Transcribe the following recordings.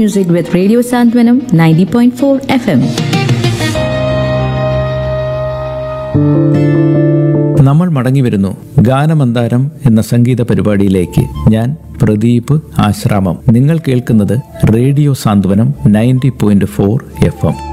music with Radio Santwanam 90.4 FM. നമ്മൾ മടങ്ങി വരുന്നു ഗാനമന്താരം എന്ന സംഗീത പരിപാടിയിലേക്ക് ഞാൻ പ്രദീപ് ആശ്രാമം നിങ്ങൾ കേൾക്കുന്നത് radio Santhwanam ninety point four F M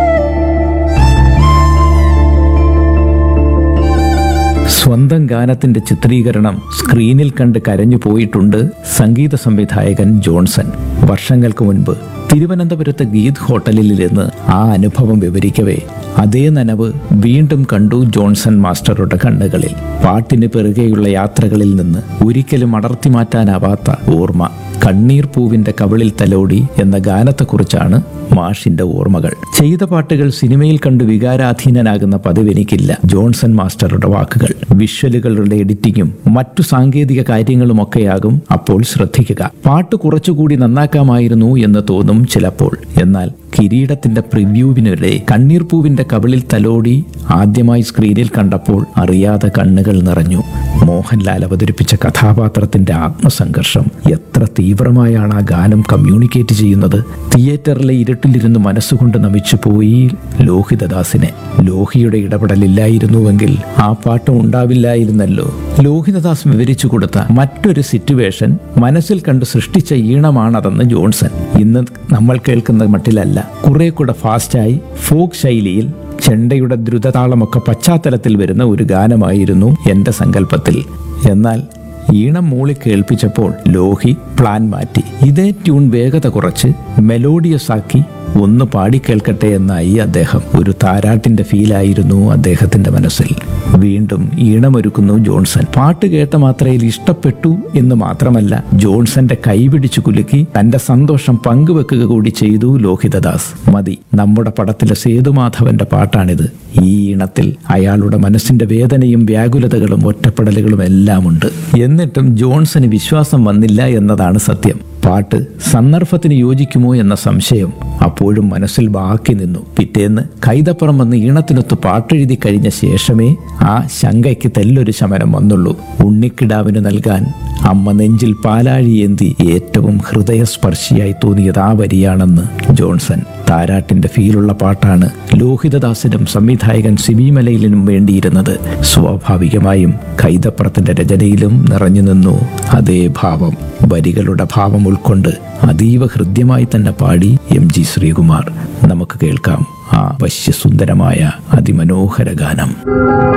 സ്വന്തം ഗാനത്തിന്റെ ചിത്രീകരണം സ്ക്രീനിൽ കണ്ട് കരഞ്ഞു പോയിട്ടുണ്ട് സംഗീത സംവിധായകൻ ജോൺസൺ വർഷങ്ങൾക്ക് മുൻപ് തിരുവനന്തപുരത്ത് ഗീത് ഹോട്ടലിലിരുന്ന് ആ അനുഭവം വിവരിക്കവേ അതേ നനവ് വീണ്ടും കണ്ടു ജോൺസൺ മാസ്റ്ററുടെ കണ്ണുകളിൽ പാട്ടിന് പിറകെയുള്ള യാത്രകളിൽ നിന്ന് ഒരിക്കലും അടർത്തി മാറ്റാനാവാത്ത ഓർമ്മ കണ്ണീർ പൂവിന്റെ കവിളിൽ തലോടി എന്ന ഗാനത്തെക്കുറിച്ചാണ് മാഷിന്റെ ഓർമ്മകൾ ചെയ്ത പാട്ടുകൾ സിനിമയിൽ കണ്ടു വികാരാധീനനാകുന്ന പതിവ് എനിക്കില്ല ജോൺസൺ മാസ്റ്ററുടെ വാക്കുകൾ വിഷ്വലുകളുടെ എഡിറ്റിങ്ങും മറ്റു സാങ്കേതിക കാര്യങ്ങളുമൊക്കെയാകും അപ്പോൾ ശ്രദ്ധിക്കുക പാട്ട് കുറച്ചുകൂടി നന്നാക്കാമായിരുന്നു എന്ന് തോന്നും ചിലപ്പോൾ എന്നാൽ കിരീടത്തിന്റെ പ്രിവ്യൂവിനിടെ കണ്ണീർ പൂവിന്റെ കവിളിൽ തലോടി ആദ്യമായി സ്ക്രീനിൽ കണ്ടപ്പോൾ അറിയാതെ കണ്ണുകൾ നിറഞ്ഞു മോഹൻലാൽ അവതരിപ്പിച്ച കഥാപാത്രത്തിന്റെ ആത്മസംഘർഷം എത്ര തീവ്രമായാണ് ആ ഗാനം കമ്മ്യൂണിക്കേറ്റ് ചെയ്യുന്നത് തിയേറ്ററിലെ ഇരുട്ടിലിരുന്ന് മനസ്സുകൊണ്ട് നമിച്ചു പോയി ലോഹിതദാസിനെ ലോഹിയുടെ ഇടപെടലില്ലായിരുന്നുവെങ്കിൽ ആ പാട്ട് ഉണ്ടാവില്ലായിരുന്നല്ലോ ലോഹിതദാസ് വിവരിച്ചു കൊടുത്ത മറ്റൊരു സിറ്റുവേഷൻ മനസ്സിൽ കണ്ട് സൃഷ്ടിച്ച ഈണമാണതെന്ന് ജോൺസൺ ഇന്ന് നമ്മൾ കേൾക്കുന്ന മട്ടിലല്ല കുറെ കൂടെ ഫാസ്റ്റായി ഫോക്ക് ശൈലിയിൽ ചെണ്ടയുടെ ദ്രുതതാളമൊക്കെ പശ്ചാത്തലത്തിൽ വരുന്ന ഒരു ഗാനമായിരുന്നു എൻ്റെ സങ്കല്പത്തിൽ എന്നാൽ ഈണം മൂളി കേൾപ്പിച്ചപ്പോൾ ലോഹി പ്ലാൻ മാറ്റി ഇതേ ട്യൂൺ വേഗത കുറച്ച് മെലോഡിയസ് ആക്കി ഒന്ന് പാടിക്കേൾക്കട്ടെ എന്നായി അദ്ദേഹം ഒരു താരാട്ടിന്റെ ഫീലായിരുന്നു അദ്ദേഹത്തിന്റെ മനസ്സിൽ വീണ്ടും ഈണമൊരുക്കുന്നു ജോൺസൺ പാട്ട് കേട്ട മാത്രയിൽ ഇഷ്ടപ്പെട്ടു എന്ന് മാത്രമല്ല ജോൺസന്റെ കൈപിടിച്ചു കുലുക്കി തന്റെ സന്തോഷം പങ്കുവെക്കുക കൂടി ചെയ്തു ലോഹിതദാസ് മതി നമ്മുടെ പടത്തിലെ സേതുമാധവന്റെ പാട്ടാണിത് ഈ ഈണത്തിൽ അയാളുടെ മനസ്സിന്റെ വേദനയും വ്യാകുലതകളും ഒറ്റപ്പെടലുകളും എല്ലാം ഉണ്ട് എന്നിട്ടും ജോൺസന് വിശ്വാസം വന്നില്ല എന്നതാണ് സത്യം പാട്ട് സന്ദർഭത്തിന് യോജിക്കുമോ എന്ന സംശയം അപ്പോഴും മനസ്സിൽ ബാക്കി നിന്നു പിറ്റേന്ന് കൈതപ്പുറം വന്ന് ഈണത്തിനൊത്ത് പാട്ടെഴുതി കഴിഞ്ഞ ശേഷമേ ആ ശങ്കയ്ക്ക് തെല്ലൊരു ശമനം വന്നുള്ളൂ ഉണ്ണിക്കിടാവിന് നൽകാൻ അമ്മ നെഞ്ചിൽ പാലാഴിയേന്തി ഏറ്റവും ഹൃദയസ്പർശിയായി തോന്നിയത് ആ വരിയാണെന്ന് ജോൺസൺ താരാട്ടിന്റെ ഫീലുള്ള പാട്ടാണ് ലോഹിതദാസിനും സംവിധായകൻ സിബിമലയിലിനും വേണ്ടിയിരുന്നത് സ്വാഭാവികമായും കൈതപ്പുറത്തിന്റെ രചനയിലും നിറഞ്ഞു നിന്നു അതേ ഭാവം വരികളുടെ ഭാവം ഉൾക്കൊണ്ട് അതീവ ഹൃദ്യമായി തന്നെ പാടി എം ജി ശ്രീകുമാർ നമുക്ക് കേൾക്കാം ആ വശ്യസുന്ദരമായ അതിമനോഹര ഗാനം